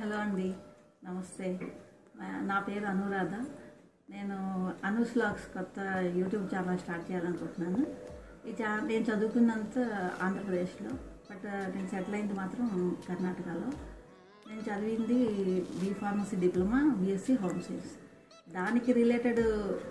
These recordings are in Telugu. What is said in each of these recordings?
హలో అండి నమస్తే నా- నా పేరు అనురాధ నేను అనూస్ లాగ్స్ కొత్త యూట్యూబ్ ఛానల్ స్టార్ట్ చేయాలనుకుంటున్నాను ఈ ఛా నేను చదువుకున్నంత ఆంధ్రప్రదేశ్లో బట్ నేను సెటిల్ అయింది మాత్రం కర్ణాటకలో నేను చదివింది B pharmacy diploma BSc home science దానికి రిలేటెడ్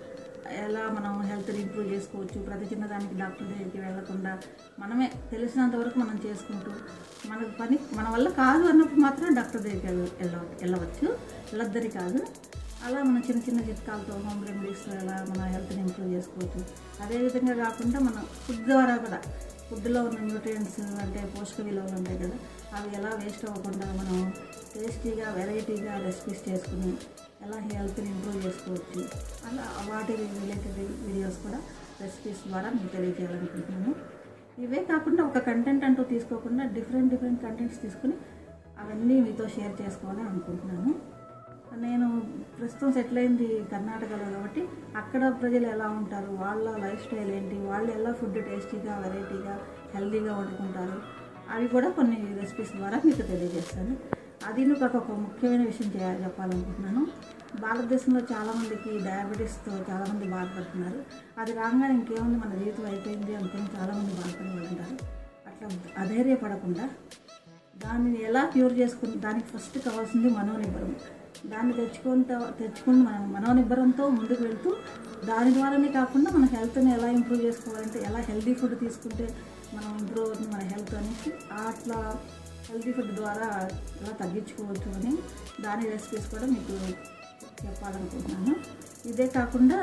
ఎలా మనం హెల్త్ని ఇంప్రూవ్ చేసుకోవచ్చు ప్రతి చిన్న దానికి డాక్టర్ దగ్గరికి వెళ్ళకుండా మనమే తెలిసినంత వరకు మనం చేసుకుంటూ మన పని మన వల్ల కాదు అన్నప్పుడు మాత్రం డాక్టర్ దగ్గరికి వెళ్ళ వెళ్ళ- వెళ్ళవచ్చు వెళ్ళొద్దని కాదు అలా మనం చిన్న చిన్న చిట్కాలతో హోమ్ రెమెడీస్తో ఎలా మన హెల్త్ని ఇంప్రూవ్ చేసుకోవచ్చు అదేవిధంగా కాకుండా మనం ఫుడ్ ద్వారా కూడా ఫుడ్లో ఉన్న న్యూట్రియంట్స్ అంటే పోషక విలువలు ఉంటాయి కదా అవి ఎలా వేస్ట్ అవ్వకుండా మనం టేస్టీగా వెరైటీగా రెసిపీస్ చేసుకుని ఎలా హెల్త్ని ఇంప్రూవ్ చేసుకోవచ్చు అలా వాటి రిలేటెడ్ వీడియోస్ కూడా రెసిపీస్ ద్వారా మీకు తెలియజేయాలనుకుంటున్నాను ఇవే కాకుండా ఒక కంటెంట్ అంటూ తీసుకోకుండా డిఫరెంట్ డిఫరెంట్ కంటెంట్స్ తీసుకుని అవన్నీ మీతో షేర్ చేసుకోవాలని అనుకుంటున్నాను నేను ప్రస్తుతం సెటిల్ అయింది కర్ణాటకలో కాబట్టి అక్కడ ప్రజలు ఎలా ఉంటారు వాళ్ళ లైఫ్ స్టైల్ ఏంటి వాళ్ళు ఎలా ఫుడ్ టేస్టీగా వెరైటీగా హెల్తీగా వండుకుంటారు అవి కూడా కొన్ని రెసిపీస్ ద్వారా మీకు తెలియజేస్తాను అది నాకు ఒక ముఖ్యమైన విషయం చేయాలి చెప్పాలనుకుంటున్నాను భారతదేశంలో చాలామందికి డయాబెటీస్తో చాలామంది బాధపడుతున్నారు అది రాగానే ఇంకేముంది మన జీవితం అయిపోయింది అనుకుని చాలామంది బాధపడే వాళ్ళు ఉంటారు అట్లా అధైర్యపడకుండా దానిని ఎలా క్యూర్ చేసుకుని దానికి ఫస్ట్ కావాల్సింది మనోనిబ్బరం దాన్ని తెచ్చుకుంటా తెచ్చుకుని మనం మనోనిబ్బరంతో ముందుకు వెళ్తూ దాని ద్వారానే కాకుండా మన హెల్త్ని ఎలా ఇంప్రూవ్ చేసుకోవాలంటే ఎలా హెల్దీ ఫుడ్ తీసుకుంటే మనం ఇంప్రూవ్ అవుతుంది మన హెల్త్ అనేసి అట్లా హెల్దీ ఫుడ్ ద్వారా ఎలా తగ్గించుకోవచ్చు అని దాని రెసిపీస్ కూడా మీకు చెప్పాలనుకుంటున్నాను ఇదే కాకుండా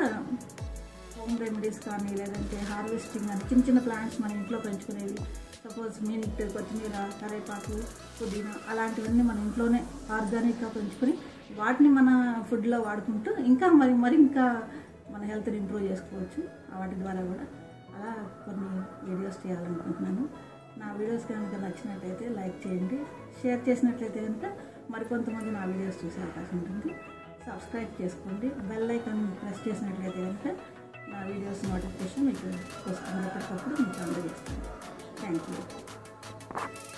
హోమ్ రెమెడీస్ కానీ లేదంటే హార్వెస్టింగ్ అని చిన్న చిన్న ప్లాంట్స్ మన ఇంట్లో పెంచుకునేవి సపోజ్ మింట్ కొత్తిమీర కరేపాకు పుదీనా అలాంటివన్నీ మన ఇంట్లోనే ఆర్గానిక్గా పెంచుకొని వాటిని మన ఫుడ్లో వాడుకుంటూ ఇంకా మరి మరి ఇంకా మన హెల్త్ని ఇంప్రూవ్ చేసుకోవచ్చు వాటి ద్వారా కూడా అలా కొన్ని వీడియోస్ చేయాలనుకుంటున్నాను నా వీడియోస్ కనుక నచ్చినట్లయితే లైక్ చేయండి షేర్ చేసినట్లయితే కనుక మరికొంతమంది నా వీడియోస్ చూసే అవకాశం ఉంటుంది సబ్స్క్రైబ్ చేసుకోండి బెల్ ఐకాన్ ప్రెస్ చేసినట్లయితే కనుక నా వీడియోస్ నోటిఫికేషన్ మీకు వస్తుంది ఎప్పటికప్పుడు మీకు అందజేస్తాను థ్యాంక్ యూ